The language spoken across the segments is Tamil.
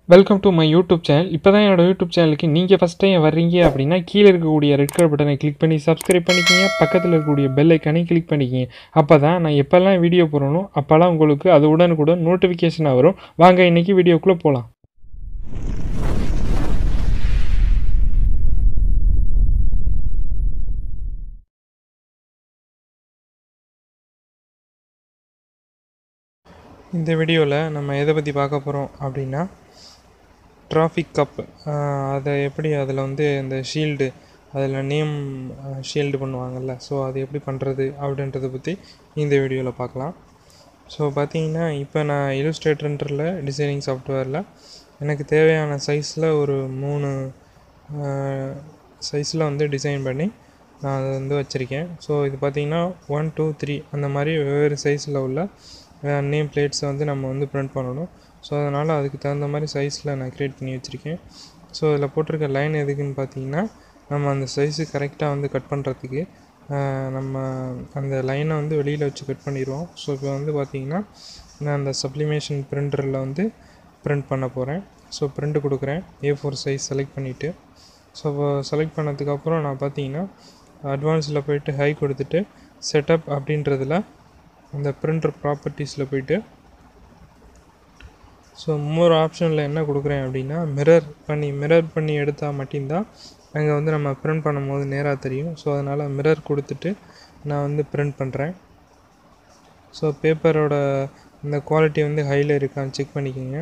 welcome to my YouTube channel இப்போ தான் என்னோட யூடியூப் சேனலுக்கு நீங்கள் ஃபஸ்ட் டைம் வர்றீங்க அப்படின்னா கீழே இருக்கக்கூடிய ரெட் கலர் பட்டனை கிளிக் பண்ணி சப்ஸ்கிரைப் பண்ணிக்கிங்க பக்கத்தில் இருக்கக்கூடிய பெல் ஐக்கானையும் கிளிக் பண்ணிக்கிங்க அப்போ தான் நான் எப்போல்லாம் வீடியோ போடணும் அப்போல்லாம் உங்களுக்கு அது உடனுக்குடன் நோட்டிஃபிகேஷனாக வரும் வாங்க இன்றைக்கி வீடியோக்குள்ளே போகலாம் இந்த வீடியோவில் நம்ம எதை பற்றி பார்க்க போகிறோம் அப்படின்னா டிராஃபிக் கப் அதை எப்படி அதில் வந்து இந்த ஷீல்டு அதில் நேம் ஷீல்டு பண்ணுவாங்கல்ல ஸோ அது எப்படி பண்ணுறது அப்படின்றத பற்றி இந்த வீடியோவில் பார்க்கலாம் ஸோ பார்த்தீங்கன்னா இப்போ நான் இல்லுஸ்ட்ரேட்டர்ன்றில் டிசைனிங் சாஃப்ட்வேரில் எனக்கு தேவையான சைஸில் ஒரு மூணு சைஸில் வந்து டிசைன் பண்ணி நான் அதை வந்து வச்சுருக்கேன் ஸோ இது பார்த்திங்கன்னா ஒன் டூ த்ரீ அந்த மாதிரி வெவ்வேறு சைஸில் உள்ள நேம் பிளேட்ஸை வந்து நம்ம வந்து ப்ரிண்ட் பண்ணணும் ஸோ அதனால் அதுக்கு தகுந்த மாதிரி சைஸில் நான் க்ரியேட் பண்ணி வச்சுருக்கேன் ஸோ இதில் போட்டிருக்க லைன் எதுக்குன்னு பார்த்தீங்கன்னா நம்ம அந்த சைஸு கரெக்டாக வந்து கட் பண்ணுறதுக்கு நம்ம அந்த லைனை வந்து வெளியில் வச்சு கட் பண்ணிடுவோம் ஸோ இப்போ வந்து பார்த்திங்கன்னா நான் அந்த சப்ளிமேஷன் பிரிண்டரில் வந்து ப்ரிண்ட் பண்ண போகிறேன் ஸோ ப்ரிண்ட் கொடுக்குறேன் ஏ ஃபோர் சைஸ் செலக்ட் பண்ணிவிட்டு ஸோ இப்போ செலக்ட் பண்ணதுக்கப்புறம் நான் பார்த்தீங்கன்னா அட்வான்ஸில் போயிட்டு ஹை கொடுத்துட்டு செட்டப் அப்படின்றதில் அந்த பிரிண்டர் ப்ராப்பர்ட்டிஸில் போயிட்டு ஸோ இன்னொரு ஆப்ஷனில் என்ன கொடுக்குறேன் அப்படின்னா மிரர் பண்ணி மிரர் பண்ணி எடுத்தால் மட்டும்தான் அங்கே வந்து நம்ம ப்ரிண்ட் பண்ணும்போது நேராக தெரியும் ஸோ அதனால் மிரர் கொடுத்துட்டு நான் வந்து ப்ரிண்ட் பண்ணுறேன் ஸோ பேப்பரோட இந்த குவாலிட்டி வந்து ஹையில் இருக்கான்னு செக் பண்ணிக்கோங்க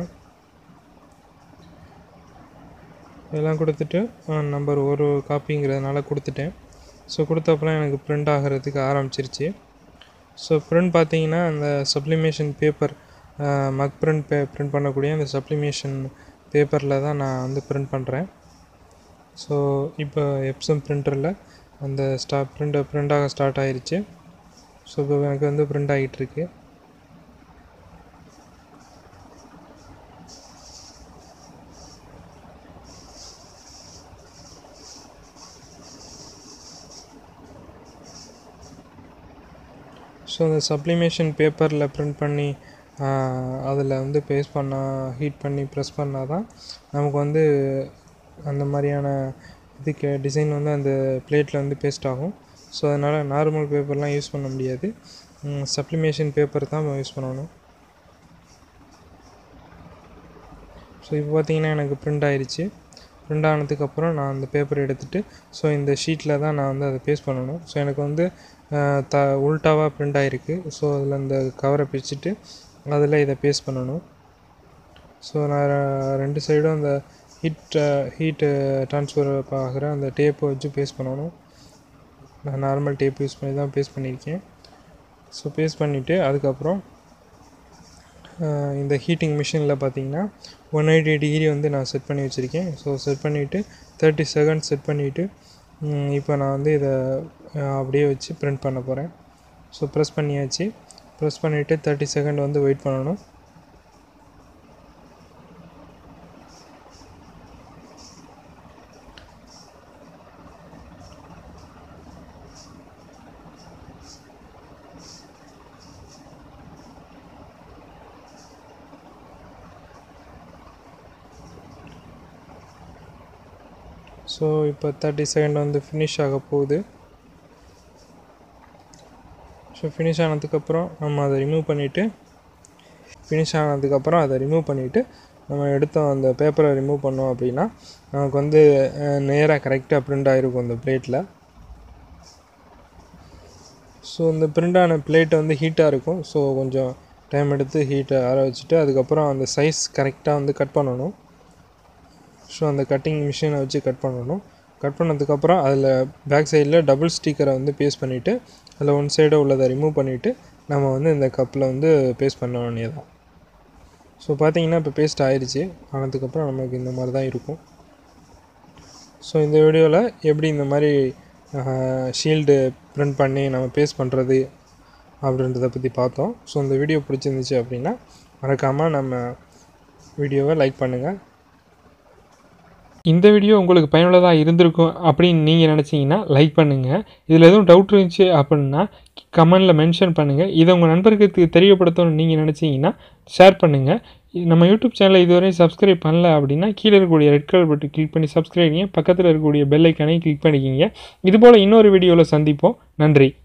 இதெல்லாம் கொடுத்துட்டு நம்பர் ஒரு காப்பிங்கிறதுனால கொடுத்துட்டேன் ஸோ கொடுத்தப்பெல்லாம் எனக்கு ப்ரிண்ட் ஆகிறதுக்கு ஆரம்பிச்சிருச்சு ஸோ ப்ரிண்ட் பார்த்தீங்கன்னா அந்த சப்ளிமேஷன் பேப்பர் மக் ப்ரிண்ட் பே ப்ரிண்ட் பண்ணக்கூடிய அந்த சப்ளிமேஷன் பேப்பரில் தான் நான் வந்து ப்ரிண்ட் பண்ணுறேன் ஸோ இப்போ எப்சம் ப்ரிண்டரில் அந்த ஸ்டா ப்ரிண்ட் ப்ரிண்டாக ஸ்டார்ட் ஆகிருச்சு ஸோ இப்போ எனக்கு வந்து ப்ரிண்ட் ஆகிட்டுருக்கு ஸோ அந்த சப்ளிமேஷன் பேப்பரில் ப்ரிண்ட் பண்ணி அதில் வந்து பேஸ்ட் பண்ணால் ஹீட் பண்ணி ப்ரெஸ் பண்ணால் தான் நமக்கு வந்து அந்த மாதிரியான இதுக்கு டிசைன் வந்து அந்த பிளேட்டில் வந்து பேஸ்ட் ஆகும் ஸோ அதனால் நார்மல் பேப்பர்லாம் யூஸ் பண்ண முடியாது சப்ளிமேஷன் பேப்பர் தான் யூஸ் பண்ணணும் ஸோ இப்போ பார்த்தீங்கன்னா எனக்கு ப்ரிண்ட் ஆயிடுச்சு ப்ரிண்ட் ஆனதுக்கப்புறம் நான் அந்த பேப்பர் எடுத்துகிட்டு ஸோ இந்த ஷீட்டில் தான் நான் வந்து அதை பேஸ்ட் பண்ணணும் ஸோ எனக்கு வந்து த உல்ட்டாவாக ப்ரிண்ட் ஆகிருக்கு ஸோ அதில் அந்த கவரை பிரிச்சுட்டு அதில் இதை பேஸ்ட் பண்ணணும் ஸோ நான் ரெண்டு சைடும் அந்த ஹீட் ஹீட்டு ட்ரான்ஸ்ஃபர் ஆகிற அந்த டேப்பை வச்சு பேஸ்ட் பண்ணணும் நான் நார்மல் டேப் யூஸ் பண்ணி தான் பேஸ்ட் பண்ணியிருக்கேன் ஸோ பேஸ்ட் பண்ணிவிட்டு அதுக்கப்புறம் இந்த ஹீட்டிங் மிஷினில் பார்த்தீங்கன்னா ஒன் எயிட்டி டிகிரி வந்து நான் செட் பண்ணி வச்சுருக்கேன் ஸோ செட் பண்ணிவிட்டு தேர்ட்டி செகண்ட் செட் பண்ணிவிட்டு இப்போ நான் வந்து இதை அப்படியே வச்சு ப்ரிண்ட் பண்ண போகிறேன் ஸோ ப்ரெஸ் பண்ணியாச்சு ப்ரெஸ் பண்ணிவிட்டு தேர்ட்டி செகண்ட் வந்து வெயிட் பண்ணணும் ஸோ இப்போ தேர்ட்டி செகண்ட் வந்து ஃபினிஷ் ஆக போகுது ஸோ ஃபினிஷ் ஆனதுக்கப்புறம் நம்ம அதை ரிமூவ் பண்ணிவிட்டு ஃபினிஷ் ஆனதுக்கப்புறம் அதை ரிமூவ் பண்ணிவிட்டு நம்ம எடுத்தோம் அந்த பேப்பரை ரிமூவ் பண்ணோம் அப்படின்னா நமக்கு வந்து நேராக கரெக்டாக ப்ரிண்ட் ஆகிருக்கும் அந்த பிளேட்டில் ஸோ இந்த பிரிண்டான பிளேட் வந்து ஹீட்டாக இருக்கும் ஸோ கொஞ்சம் டைம் எடுத்து ஹீட்டை ஆற வச்சுட்டு அதுக்கப்புறம் அந்த சைஸ் கரெக்டாக வந்து கட் பண்ணணும் ஸோ அந்த கட்டிங் மிஷினை வச்சு கட் பண்ணணும் கட் பண்ணதுக்கப்புறம் அதில் பேக் சைடில் டபுள் ஸ்டிக்கரை வந்து பேஸ்ட் பண்ணிவிட்டு அதில் ஒன் சைடாக உள்ளதை ரிமூவ் பண்ணிவிட்டு நம்ம வந்து இந்த கப்பில் வந்து பேஸ்ட் பண்ண வேண்டியதான் ஸோ பார்த்தீங்கன்னா இப்போ பேஸ்ட் ஆயிடுச்சு ஆனதுக்கப்புறம் நமக்கு இந்த மாதிரி தான் இருக்கும் ஸோ இந்த வீடியோவில் எப்படி இந்த மாதிரி ஷீல்டு ப்ரிண்ட் பண்ணி நம்ம பேஸ்ட் பண்ணுறது அப்படின்றத பற்றி பார்த்தோம் ஸோ இந்த வீடியோ பிடிச்சிருந்துச்சு அப்படின்னா மறக்காமல் நம்ம வீடியோவை லைக் பண்ணுங்கள் இந்த வீடியோ உங்களுக்கு பயனுள்ளதாக இருந்திருக்கும் அப்படின்னு நீங்கள் நினச்சிங்கன்னா லைக் பண்ணுங்கள் இதில் எதுவும் டவுட் இருந்துச்சு அப்படின்னா கமெண்டில் மென்ஷன் பண்ணுங்கள் இதை உங்கள் நண்பர்களுக்கு தெரியப்படுத்தணும்னு நீங்கள் நினச்சிங்கன்னா ஷேர் பண்ணுங்கள் நம்ம யூடியூப் சேனலை இதுவரையும் சப்ஸ்கிரைப் பண்ணல அப்படின்னா கீழே இருக்கக்கூடிய ரெட் கலர் பட்டன் கிளிக் பண்ணி சப்ஸ்கிரைப் பக்கத்தில் இருக்கக்கூடிய பெல் ஐக்கானையும் கிளிக் பண்ணிக்கிங்க இதுபோல் இன்னொரு வீடியோவில் சந்திப்போம் நன்றி